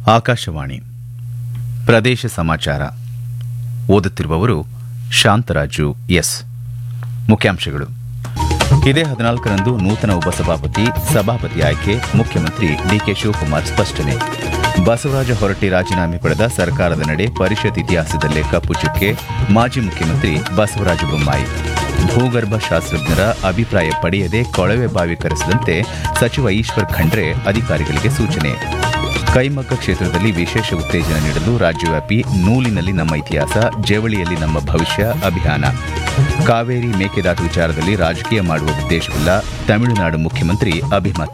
ಆಕಾಶವಾಣಿ ಪ್ರದೇಶ ಸಮಾಚಾರ ಓದುತ್ತಿರುವವರು ಶಾಂತರಾಜು ಎಸ್ ಮುಖ್ಯಾಂಶಗಳು ಇದೇ ಹದಿನಾಲ್ಕರಂದು ನೂತನ ಉಪಸಭಾಪತಿ ಸಭಾಪತಿ ಆಯ್ಕೆ ಮುಖ್ಯಮಂತ್ರಿ ಡಿಕೆ ಶಿವಕುಮಾರ್ ಸ್ಪಷ್ಟನೆ ಬಸವರಾಜ ಹೊರಟ್ಟಿ ರಾಜೀನಾಮೆ ಪಡೆದ ಸರ್ಕಾರದ ನಡೆ ಪರಿಷತ್ ಇತಿಹಾಸದಲ್ಲೇ ಕಪ್ಪು ಚುಕ್ಕೆ ಮಾಜಿ ಮುಖ್ಯಮಂತ್ರಿ ಬಸವರಾಜ ಬೊಮ್ಮಾಯಿ ಭೂಗರ್ಭ ಶಾಸ್ತ್ರಜ್ಞರ ಅಭಿಪ್ರಾಯ ಪಡೆಯದೆ ಕೊಳವೆ ಬಾವಿ ಕರೆಸದಂತೆ ಸಚಿವ ಈಶ್ವರ್ ಖಂಡ್ರೆ ಅಧಿಕಾರಿಗಳಿಗೆ ಸೂಚನೆ ಕೈಮಗ್ಗ ಕ್ಷೇತ್ರದಲ್ಲಿ ವಿಶೇಷ ಉತ್ತೇಜನ ನೀಡಲು ರಾಜ್ಯವ್ಯಾಪಿ ನೂಲಿನಲ್ಲಿ ನಮ್ಮ ಇತಿಹಾಸ ಜವಳಿಯಲ್ಲಿ ನಮ್ಮ ಭವಿಷ್ಯ ಅಭಿಯಾನ ಕಾವೇರಿ ಮೇಕೆದಾಟು ವಿಚಾರದಲ್ಲಿ ರಾಜಕೀಯ ಮಾಡುವ ಉದ್ದೇಶವಿಲ್ಲ ತಮಿಳುನಾಡು ಮುಖ್ಯಮಂತ್ರಿ ಅಭಿಮತ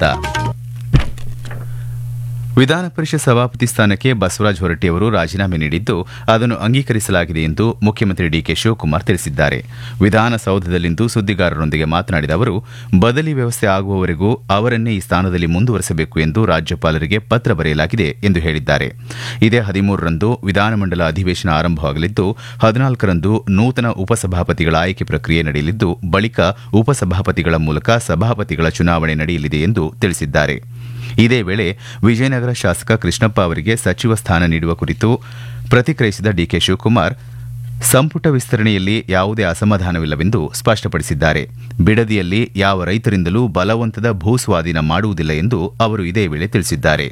ವಿಧಾನ ಪರಿಷತ್ ಸಭಾಪತಿ ಸ್ಥಾನಕ್ಕೆ ಬಸವರಾಜ ಹೊರಟ್ಟಿ ಅವರು ರಾಜೀನಾಮೆ ನೀಡಿದ್ದು ಅದನ್ನು ಅಂಗೀಕರಿಸಲಾಗಿದೆ ಎಂದು ಮುಖ್ಯಮಂತ್ರಿ ಡಿಕೆ ಶಿವಕುಮಾರ್ ತಿಳಿಸಿದ್ದಾರೆ ವಿಧಾನಸೌಧದಲ್ಲಿಂದು ಸುದ್ದಿಗಾರರೊಂದಿಗೆ ಮಾತನಾಡಿದ ಅವರು ಬದಲಿ ವ್ಯವಸ್ಥೆ ಆಗುವವರೆಗೂ ಅವರನ್ನೇ ಈ ಸ್ಥಾನದಲ್ಲಿ ಮುಂದುವರೆಸಬೇಕು ಎಂದು ರಾಜ್ಯಪಾಲರಿಗೆ ಪತ್ರ ಬರೆಯಲಾಗಿದೆ ಎಂದು ಹೇಳಿದ್ದಾರೆ ಇದೇ ಹದಿಮೂರರಂದು ವಿಧಾನಮಂಡಲ ಅಧಿವೇಶನ ಆರಂಭವಾಗಲಿದ್ದು ಹದಿನಾಲ್ಕರಂದು ನೂತನ ಉಪಸಭಾಪತಿಗಳ ಆಯ್ಕೆ ಪ್ರಕ್ರಿಯೆ ನಡೆಯಲಿದ್ದು ಬಳಿಕ ಉಪಸಭಾಪತಿಗಳ ಮೂಲಕ ಸಭಾಪತಿಗಳ ಚುನಾವಣೆ ನಡೆಯಲಿದೆ ಎಂದು ತಿಳಿಸಿದ್ದಾರೆ ಇದೇ ವೇಳೆ ವಿಜಯನಗರ ಶಾಸಕ ಕೃಷ್ಣಪ್ಪ ಅವರಿಗೆ ಸಚಿವ ಸ್ಥಾನ ನೀಡುವ ಕುರಿತು ಪ್ರತಿಕ್ರಿಯಿಸಿದ ಡಿಕೆ ಶಿವಕುಮಾರ್ ಸಂಪುಟ ವಿಸ್ತರಣೆಯಲ್ಲಿ ಯಾವುದೇ ಅಸಮಾಧಾನವಿಲ್ಲವೆಂದು ಸ್ಪಷ್ಟಪಡಿಸಿದ್ದಾರೆ ಬಿಡದಿಯಲ್ಲಿ ಯಾವ ರೈತರಿಂದಲೂ ಬಲವಂತದ ಭೂಸ್ವಾಧೀನ ಮಾಡುವುದಿಲ್ಲ ಎಂದು ಅವರು ಇದೇ ವೇಳೆ ತಿಳಿಸಿದ್ದಾರೆ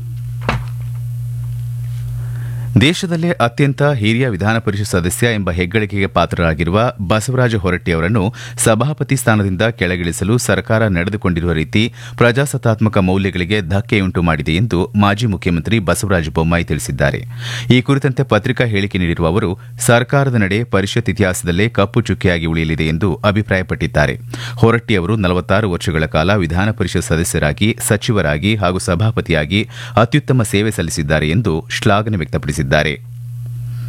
ದೇಶದಲ್ಲೇ ಅತ್ಯಂತ ಹಿರಿಯ ವಿಧಾನ ಪರಿಷತ್ ಸದಸ್ಯ ಎಂಬ ಹೆಗ್ಗಳಿಕೆಗೆ ಪಾತ್ರರಾಗಿರುವ ಬಸವರಾಜ ಹೊರಟ್ಟಿ ಅವರನ್ನು ಸಭಾಪತಿ ಸ್ಥಾನದಿಂದ ಕೆಳಗಿಳಿಸಲು ಸರ್ಕಾರ ನಡೆದುಕೊಂಡಿರುವ ರೀತಿ ಪ್ರಜಾಸತ್ತಾತ್ಮಕ ಮೌಲ್ಯಗಳಿಗೆ ಧಕ್ಕೆಯುಂಟು ಮಾಡಿದೆ ಎಂದು ಮಾಜಿ ಮುಖ್ಯಮಂತ್ರಿ ಬಸವರಾಜ ಬೊಮ್ಮಾಯಿ ತಿಳಿಸಿದ್ದಾರೆ ಈ ಕುರಿತಂತೆ ಪತ್ರಿಕಾ ಹೇಳಿಕೆ ನೀಡಿರುವ ಅವರು ಸರ್ಕಾರದ ನಡೆ ಪರಿಷತ್ ಇತಿಹಾಸದಲ್ಲೇ ಕಪ್ಪು ಚುಕ್ಕೆಯಾಗಿ ಉಳಿಯಲಿದೆ ಎಂದು ಅಭಿಪ್ರಾಯಪಟ್ಟಿದ್ದಾರೆ ಹೊರಟ್ಟಿ ಅವರು ನಲವತ್ತಾರು ವರ್ಷಗಳ ಕಾಲ ವಿಧಾನ ಪರಿಷತ್ ಸದಸ್ಯರಾಗಿ ಸಚಿವರಾಗಿ ಹಾಗೂ ಸಭಾಪತಿಯಾಗಿ ಅತ್ಯುತ್ತಮ ಸೇವೆ ಸಲ್ಲಿಸಿದ್ದಾರೆ ಎಂದು ಶ್ಲಾಘನೆ ವ್ಯಕ್ತಪಡಿಸಿದ್ದಾರೆ